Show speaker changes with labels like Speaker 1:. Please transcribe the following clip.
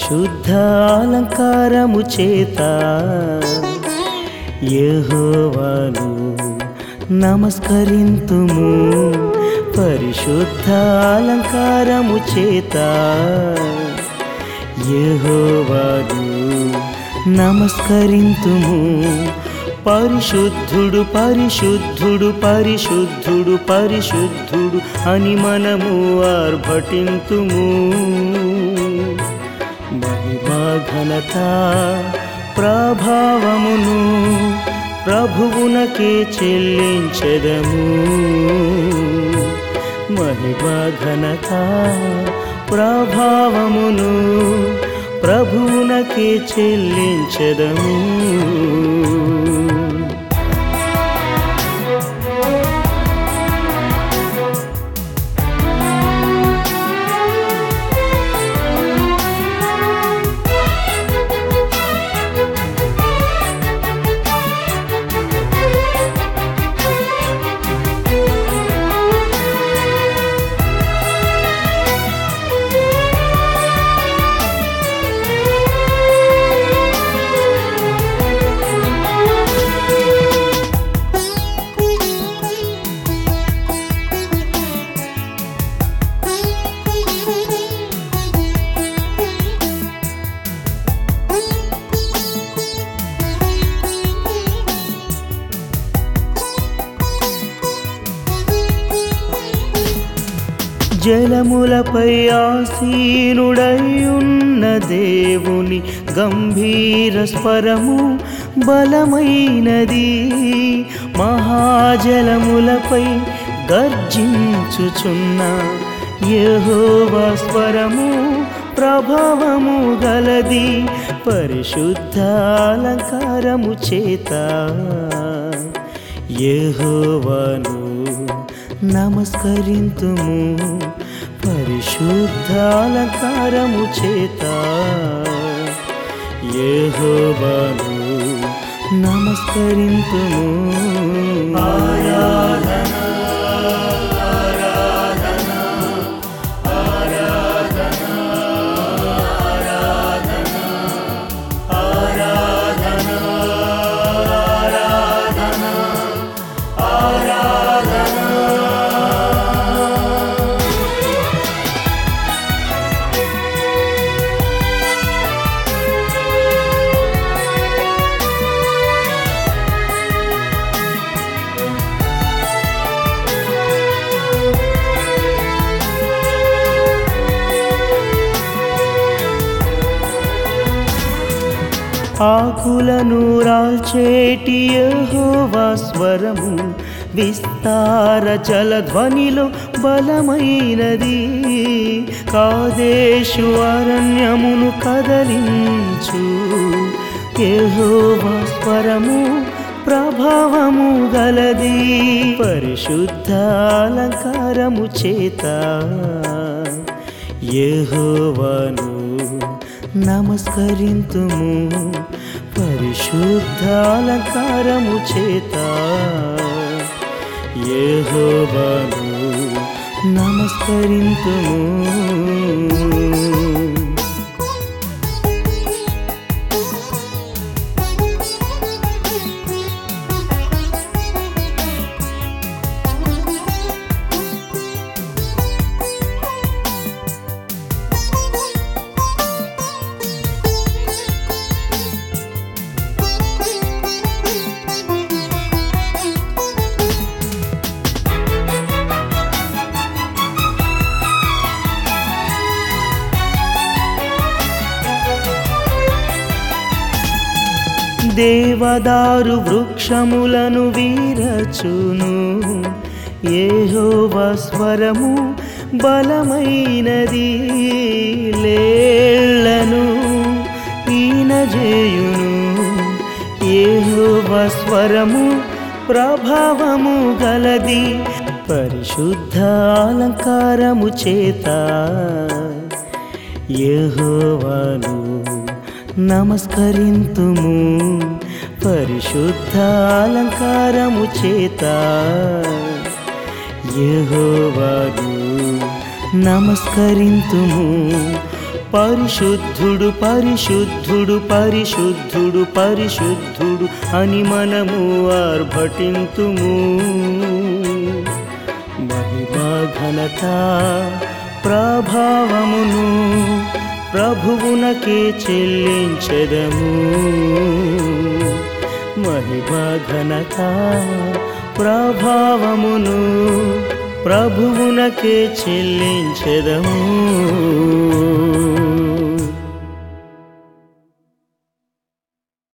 Speaker 1: పరిశుద్ధ అలంకారము చేత యెహోవాను నమస్కరింతుము పరిశుద్ధ అలంకారము చేత యెహోవాను నమస్కరింతుము పరిశుద్ధుడు పరిశుద్ధుడు పరిశుద్ధుడు పరిశుద్ధుడు అని మనము ఆర్భటింతుము మహిమా ఘనత ప్రభావమును ప్రభువునకే చెల్లించదము మహిమా ఘనత ప్రభావమును ప్రభువునకే చెల్లించదము జలములపై ఆసీనుడై ఉన్న దేవుని గంభీర స్వరము బలమైనది మహాజలములపై గర్జించుచున్న యెహోవా స్వరము ప్రభావము గలది పరిశుద్ధ అలంకారము చేత యెహోవాను నమస్కరింతుము పరిశుద్ధ అలంకారము చేత యెహోవాను నమస్కరింతుము ఆరాధన ఆకులను రాల్చేటి యెహోవా స్వరము విస్తార జలధ్వనిలో బలమైనది కాదేశు అరణ్యమును కదలించు యెహోవా స్వరము ప్రభావము గలది పరిశుద్ధ అలంకారము చేత యెహోవాను నమస్కరింతుము పరిశుద్ధ అలంకారము చేత యెహోవాను నమస్కరింతుము దేవదారు వృక్షములను వీరచును ఏహోవ స్వరము బలమైనది లేళ్లను ఈనజేయును ఏహోవ స్వరము ప్రభావము గలది పరిశుద్ధ అలంకారము చేత యెహోవాను నమస్కరింతుము పరిశుద్ధ అలంకారము చేత యెహోవాను నమస్కరింతుము పరిశుద్ధుడు పరిశుద్ధుడు పరిశుద్ధుడు పరిశుద్ధుడు అని మనము ఆర్భటింతుము మహిమా ఘనత ప్రభావమును ప్రభువునకే చెల్లించెదము మహిమా ఘనత ప్రభావమును ప్రభువునకే చెల్లించెదము